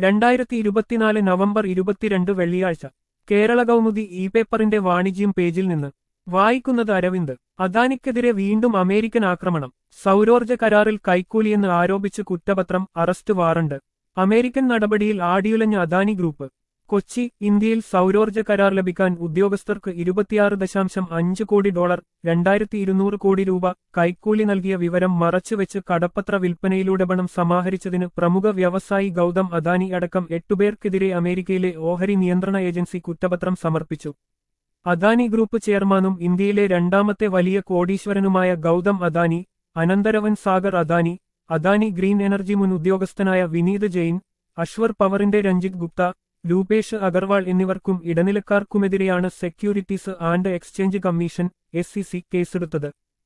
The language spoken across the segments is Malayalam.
രണ്ടായിരത്തി ഇരുപത്തിനാല് നവംബർ ഇരുപത്തിരണ്ട് വെള്ളിയാഴ്ച കേരള കൗമുദി ഇ പേപ്പറിന്റെ വാണിജ്യം പേജിൽ നിന്ന് വായിക്കുന്നത് അരവിന്ദ് അദാനിക്കെതിരെ വീണ്ടും അമേരിക്കൻ ആക്രമണം സൗരോർജ്ജ കരാറിൽ കൈക്കൂലിയെന്ന് ആരോപിച്ച് കുറ്റപത്രം അറസ്റ്റ് വാറണ്ട് അമേരിക്കൻ നടപടിയിൽ ആടിയുലഞ്ഞ അദാനി ഗ്രൂപ്പ് കൊച്ചി ഇന്ത്യയിൽ സൗരോർജ്ജ കരാർ ലഭിക്കാൻ ഉദ്യോഗസ്ഥർക്ക് ഇരുപത്തിയാറ് ദശാംശം അഞ്ച് കോടി ഡോളർ രണ്ടായിരത്തി ഇരുന്നൂറ് കോടി രൂപ കൈക്കൂലി നൽകിയ വിവരം മറച്ചുവെച്ച് കടപ്പത്ര വിൽപ്പനയിലൂടെ പണം സമാഹരിച്ചതിന് പ്രമുഖ വ്യവസായി ഗൗതം അദാനി അടക്കം എട്ടുപേർക്കെതിരെ അമേരിക്കയിലെ ഓഹരി നിയന്ത്രണ ഏജൻസി കുറ്റപത്രം സമർപ്പിച്ചു അദാനി ഗ്രൂപ്പ് ചെയർമാനും ഇന്ത്യയിലെ രണ്ടാമത്തെ വലിയ കോടീശ്വരനുമായ ഗൗതം അദാനി അനന്തരവൻ സാഗർ അദാനി അദാനി ഗ്രീൻ എനർജി മുൻ ഉദ്യോഗസ്ഥനായ വിനീത് ജെയിൻ അശ്വർ പവറിന്റെ രഞ്ജിത് ഗുപ്ത രൂപേഷ് അഗർവാൾ എന്നിവർക്കും ഇടനിലക്കാർക്കുമെതിരെയാണ് securities and exchange commission S C കേസെടുത്തത്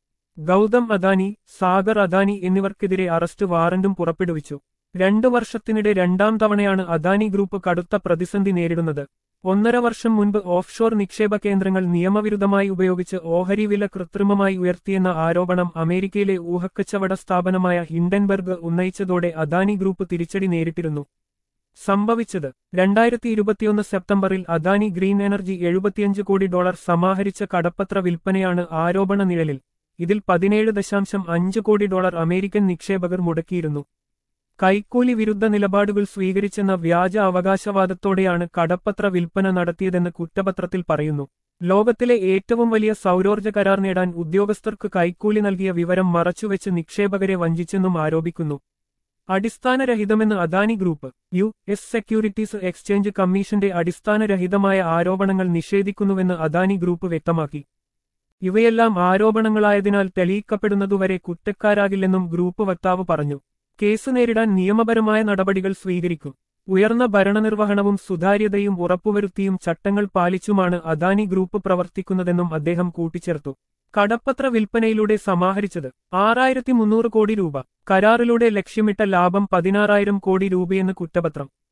ഗൗതം അദാനി സാഗർ അദാനി എന്നിവർക്കെതിരെ അറസ്റ്റ് വാറന്റും പുറപ്പെടുവിച്ചു രണ്ടു വർഷത്തിനിടെ രണ്ടാം തവണയാണ് അദാനി ഗ്രൂപ്പ് കടുത്ത പ്രതിസന്ധി നേരിടുന്നത് ഒന്നര വർഷം മുൻപ് ഓഫ്ഷോർ നിക്ഷേപ കേന്ദ്രങ്ങൾ നിയമവിരുദ്ധമായി ഉപയോഗിച്ച് ഓഹരി വില കൃത്രിമമായി ഉയർത്തിയെന്ന ആരോപണം അമേരിക്കയിലെ ഊഹക്കച്ചവട സ്ഥാപനമായ ഹിൻഡൻബർഗ് ഉന്നയിച്ചതോടെ അദാനി ഗ്രൂപ്പ് തിരിച്ചടി നേരിട്ടിരുന്നു സംഭവിച്ചത് രണ്ടായിരത്തി ഇരുപത്തിയൊന്ന് സെപ്റ്റംബറിൽ അദാനി ഗ്രീൻ എനർജി എഴുപത്തിയഞ്ച് കോടി ഡോളർ സമാഹരിച്ച കടപ്പത്ര വിൽപ്പനയാണ് ആരോപണ നിഴലിൽ ഇതിൽ പതിനേഴ് ദശാംശം അഞ്ച് കോടി ഡോളർ അമേരിക്കൻ നിക്ഷേപകർ മുടക്കിയിരുന്നു കൈക്കൂലി വിരുദ്ധ നിലപാടുകൾ സ്വീകരിച്ചെന്ന വ്യാജ അവകാശവാദത്തോടെയാണ് കടപ്പത്ര വിൽപ്പന നടത്തിയതെന്ന് കുറ്റപത്രത്തിൽ പറയുന്നു ലോകത്തിലെ ഏറ്റവും വലിയ സൗരോർജ്ജ കരാർ നേടാൻ ഉദ്യോഗസ്ഥർക്ക് കൈക്കൂലി നൽകിയ വിവരം മറച്ചുവെച്ച് നിക്ഷേപകരെ വഞ്ചിച്ചെന്നും ആരോപിക്കുന്നു അടിസ്ഥാനരഹിതമെന്ന് Adani group U S securities exchange കമ്മീഷന്റെ അടിസ്ഥാനരഹിതമായ ആരോപണങ്ങൾ നിഷേധിക്കുന്നുവെന്ന് അദാനി ഗ്രൂപ്പ് വ്യക്തമാക്കി ഇവയെല്ലാം ആരോപണങ്ങളായതിനാൽ തെളിയിക്കപ്പെടുന്നതുവരെ കുറ്റക്കാരാകില്ലെന്നും ഗ്രൂപ്പ് വക്താവ് പറഞ്ഞു കേസ് നേരിടാൻ നിയമപരമായ നടപടികൾ സ്വീകരിക്കും ഉയർന്ന ഭരണനിർവഹണവും സുതാര്യതയും ഉറപ്പുവരുത്തിയും ചട്ടങ്ങൾ പാലിച്ചുമാണ് അദാനി ഗ്രൂപ്പ് പ്രവർത്തിക്കുന്നതെന്നും അദ്ദേഹം കൂട്ടിച്ചേർത്തു കടപ്പത്ര വിൽപ്പനയിലൂടെ സമാഹരിച്ചത് ആറായിരത്തി മുന്നൂറ് കോടി രൂപ കരാറിലൂടെ ലക്ഷ്യമിട്ട ലാഭം പതിനാറായിരം കോടി രൂപയെന്ന് കുറ്റപത്രം